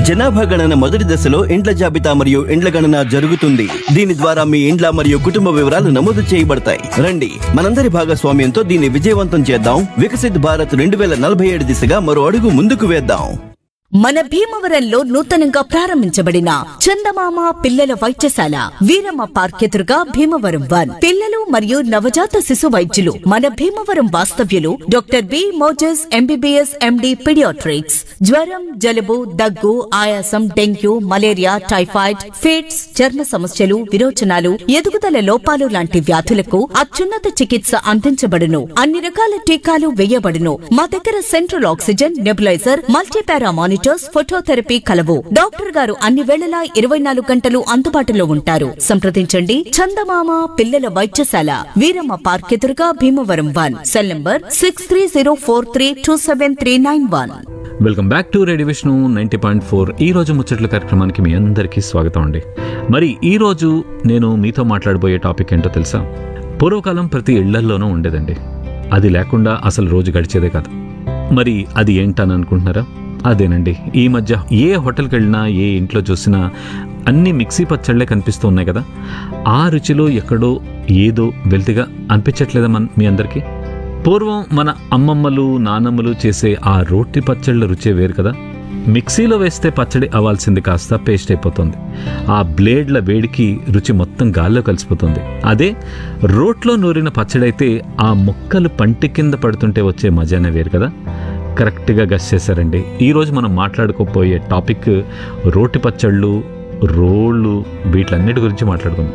జనాభా గణన మొదటి దశలో ఇండ్ల జాబితా మరియు ఇండ్ల గణన జరుగుతుంది దీని ద్వారా మీ ఇండ్ల మరియు కుటుంబ వివరాలు నమోదు చేయబడతాయి రండి మనందరి భాగస్వామ్యంతో దీన్ని విజయవంతం చేద్దాం వికసిత్ భారత్ రెండు వేల నలభై ఏడు దిశగా మరో అడుగు ముందుకు వేద్దాం మన భీమవరంలో నూతనంగా ప్రారంభించబడిన చందమామ పిల్లల వైద్యశాల వీరమ్మ పార్క్ ఎదురుగా భీమవరం వన్ పిల్లలు మరియు నవజాత శిశు వైద్యులు మన భీమవరం వాస్తవ్యులు doctor B Moses MBBS MD paediatrics జ్వరం జలుబు దగ్గు ఆయాసం డెంగ్యూ మలేరియా టైఫాయిడ్ ఫిట్స్ చర్మ సమస్యలు విరోచనాలు ఎదుగుదల లోపాలు లాంటి వ్యాధులకు అత్యున్నత చికిత్స అందించబడును అన్ని రకాల టీకాలు వేయబడును మా దగ్గర central oxygen nebuliser multipara monitors phototherapy కలవు డాక్టర్ గారు అన్ని వేళలా ఇరవై నాలుగు గంటలు అందుబాటులో ఉంటారు సంప్రదించండి చందమామ పిల్లల వైద్యశాల వీరమ్మ పార్క్ ఎదురుగా Bhimavaram one cell number six three zero four three two seven three nine one welcome back to radio Vishnu ninety point four ఈ రోజు ముచ్చట్ల కార్యక్రమానికి మీ అందరికీ స్వాగతం అండి మరి ఈ రోజు నేను మీతో మాట్లాడబోయే టాపిక్ ఏంటో తెలుసా పూర్వకాలం ప్రతి ఇళ్లల్లోనూ ఉండేదండి అది లేకుండా అసలు రోజు గడిచేదే కాదు మరి అది ఏంటని అనుకుంటున్నారా అదేనండి ఈ మధ్య ఏ హోటల్కి వెళ్ళినా ఏ ఇంట్లో చూసినా అన్ని మిక్సీ పచ్చళ్ళే కనిపిస్తూ ఉన్నాయి కదా ఆ రుచిలో ఎక్కడో ఏదో వెల్తిగా అనిపించట్లేదా మన మీ అందరికీ పూర్వం మన అమ్మమ్మలు నానమ్మలు చేసే ఆ రోటి పచ్చళ్ళ రుచే వేరు కదా మిక్సీలో వేస్తే పచ్చడి అవ్వాల్సింది కాస్త పేస్ట్ అయిపోతుంది ఆ బ్లేడ్ల వేడికి రుచి మొత్తం గాల్లో కలిసిపోతుంది అదే రోట్లో నూరిన పచ్చడి అయితే ఆ ముక్కలు పంటి కింద పడుతుంటే వచ్చే మజానే వేరు కదా కరెక్ట్గా గస్ చేశారండి ఈరోజు మనం మాట్లాడుకోపోయే టాపిక్ రోటి పచ్చళ్ళు రోళ్ళు వీటిలన్నిటి గురించి మాట్లాడుకుందాం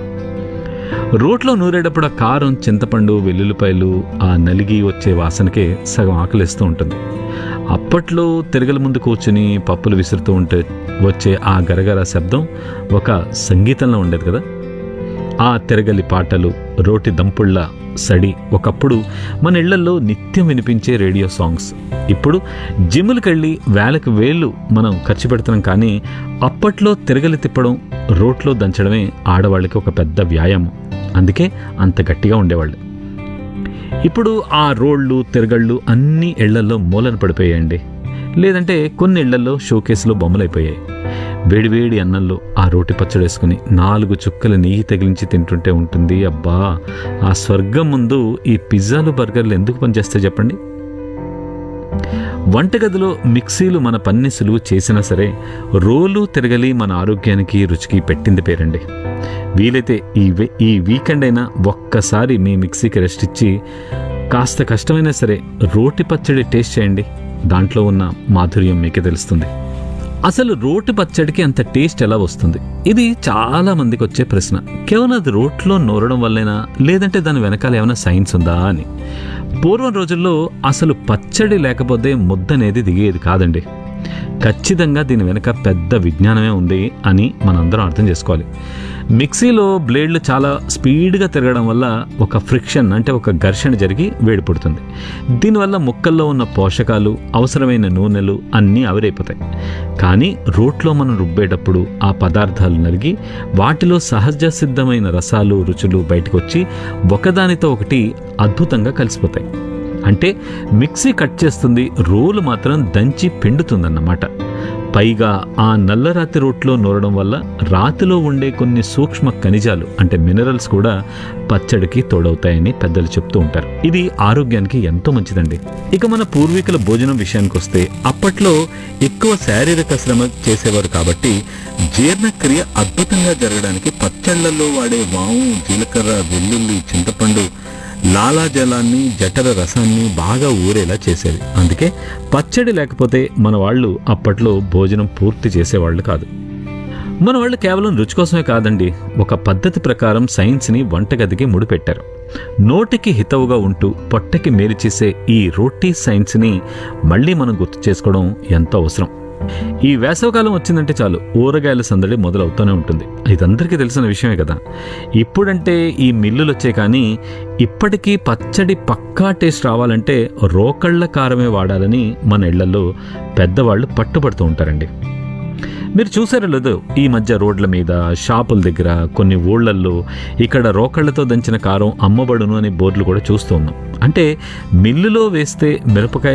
రోట్లో నూరేటప్పుడు ఆ కారం చింతపండు వెల్లుల్లిపాయలు ఆ నలిగి వచ్చే వాసనకే సగం ఆకలిస్తూ ఉంటుంది అప్పట్లో తిరగల ముందు కూర్చుని పప్పులు విసురుతూ ఉంటే వచ్చే ఆ గరగర శబ్దం ఒక సంగీతంలో ఉండేది కదా ఆ తిరగలి పాటలు రోటి దంపుళ్ళ సడి ఒకప్పుడు మన ఇళ్లల్లో నిత్యం వినిపించే రేడియో సాంగ్స్ ఇప్పుడు జిమ్ములకెళ్ళి వేలకు వేళ్ళు మనం ఖర్చు పెడుతున్నాం కానీ అప్పట్లో తిరగలి తిప్పడం రోట్లో దంచడమే ఆడవాళ్ళకి ఒక పెద్ద వ్యాయామం అందుకే అంత గట్టిగా ఉండేవాళ్ళు ఇప్పుడు ఆ రోళ్ళు తిరగళ్ళు అన్ని ఇళ్లల్లో మూలన పడిపోయాయండి లేదంటే కొన్ని ఇళ్లలో షోకేసులో బొమ్మలైపోయాయి వేడివేడి అన్నంలో ఆ రోటి పచ్చడి వేసుకుని నాలుగు చుక్కల నెయ్యి తగిలించి తింటుంటే ఉంటుంది అబ్బా ఆ స్వర్గం ముందు ఈ పిజ్జాలు బర్గర్లు ఎందుకు పనిచేస్తాయి చెప్పండి వంటగదిలో మిక్సీలు మన పన్ని సులువు చేసినా సరే రోలు తిరగలి మన ఆరోగ్యానికి రుచికి పెట్టింది పేరండి వీలైతే ఈ వే- ఈ వీకెండ్ అయినా ఒక్కసారి మీ మిక్సీకి రెస్ట్ ఇచ్చి కాస్త కష్టమైనా సరే రోటి పచ్చడి టేస్ట్ చేయండి దాంట్లో ఉన్న మాధుర్యం మీకే తెలుస్తుంది అసలు రోటి పచ్చడికి అంత టేస్ట్ ఎలా వస్తుంది ఇది చాలా మందికి వచ్చే ప్రశ్న కేవలం అది రోట్లో నూరడం వల్లేనా లేదంటే దాని వెనకాల ఏమైనా సైన్స్ ఉందా అని పూర్వం రోజుల్లో అసలు పచ్చడి లేకపోతే ముద్ద అనేది దిగేది కాదండి ఖచ్చితంగా దీని వెనక పెద్ద విజ్ఞానమే ఉంది అని మనందరం అర్థం చేసుకోవాలి మిక్సీలో బ్లేడ్లు చాలా స్పీడ్గా తిరగడం వల్ల ఒక ఫ్రిక్షన్ అంటే ఒక ఘర్షణ జరిగి వేడి పుడుతుంది దీనివల్ల ముక్కల్లో ఉన్న పోషకాలు అవసరమైన నూనెలు అన్నీ ఆవిరైపోతాయి కానీ రోట్లో మనం రుబ్బేటప్పుడు ఆ పదార్థాలు నలిగి వాటిలో సహజ సిద్ధమైన రసాలు రుచులు బయటకు వచ్చి ఒకదానితో ఒకటి అద్భుతంగా కలిసిపోతాయి అంటే మిక్సీ కట్ చేస్తుంది రోలు మాత్రం దంచి పిండుతుందన్నమాట పైగా ఆ నల్లరాతి రోట్లో నూరడం వల్ల రాతిలో ఉండే కొన్ని సూక్ష్మ ఖనిజాలు అంటే మినరల్స్ కూడా పచ్చడికి తోడవుతాయని పెద్దలు చెప్తూ ఉంటారు ఇది ఆరోగ్యానికి ఎంతో మంచిదండి ఇక మన పూర్వీకుల భోజనం విషయానికి వస్తే అప్పట్లో ఎక్కువ శారీరక శ్రమ చేసేవారు కాబట్టి జీర్ణక్రియ అద్భుతంగా జరగడానికి పచ్చళ్లలో వాడే వాము జీలకర్ర వెల్లుల్లి చింతపండు లాలాజలాన్ని జఠర రసాన్ని బాగా ఊరేలా చేసేవి అందుకే పచ్చడి లేకపోతే మన వాళ్ళు అప్పట్లో భోజనం పూర్తి చేసేవాళ్ళు కాదు మన వాళ్ళు కేవలం రుచి కోసమే కాదండి ఒక పద్ధతి ప్రకారం సైన్స్ని వంటగదికి ముడిపెట్టారు నోటికి హితవుగా ఉంటూ పొట్టకి మేలు చేసే ఈ రోటీ సైన్స్ని మళ్ళీ మనం గుర్తు చేసుకోవడం ఎంతో అవసరం ఈ వేసవకాలం వచ్చిందంటే చాలు ఊరగాయల సందడి మొదలవుతూనే ఉంటుంది ఇదందరికీ తెలిసిన విషయమే కదా ఇప్పుడంటే ఈ మిల్లులు వచ్చాయి కానీ ఇప్పటికీ పచ్చడి పక్కా టేస్ట్ రావాలంటే రోకళ్ళ కారమే వాడాలని మన ఇళ్లలో పెద్దవాళ్ళు పట్టుబడుతూ ఉంటారండి మీరు చూసారో లేదో ఈ మధ్య రోడ్ల మీద షాపుల దగ్గర కొన్ని ఊళ్ళల్లో ఇక్కడ రోకళ్లతో దంచిన కారం అమ్మబడును అనే బోర్డులు కూడా చూస్తూ ఉన్నాం అంటే మిల్లులో వేస్తే మిరపకాయ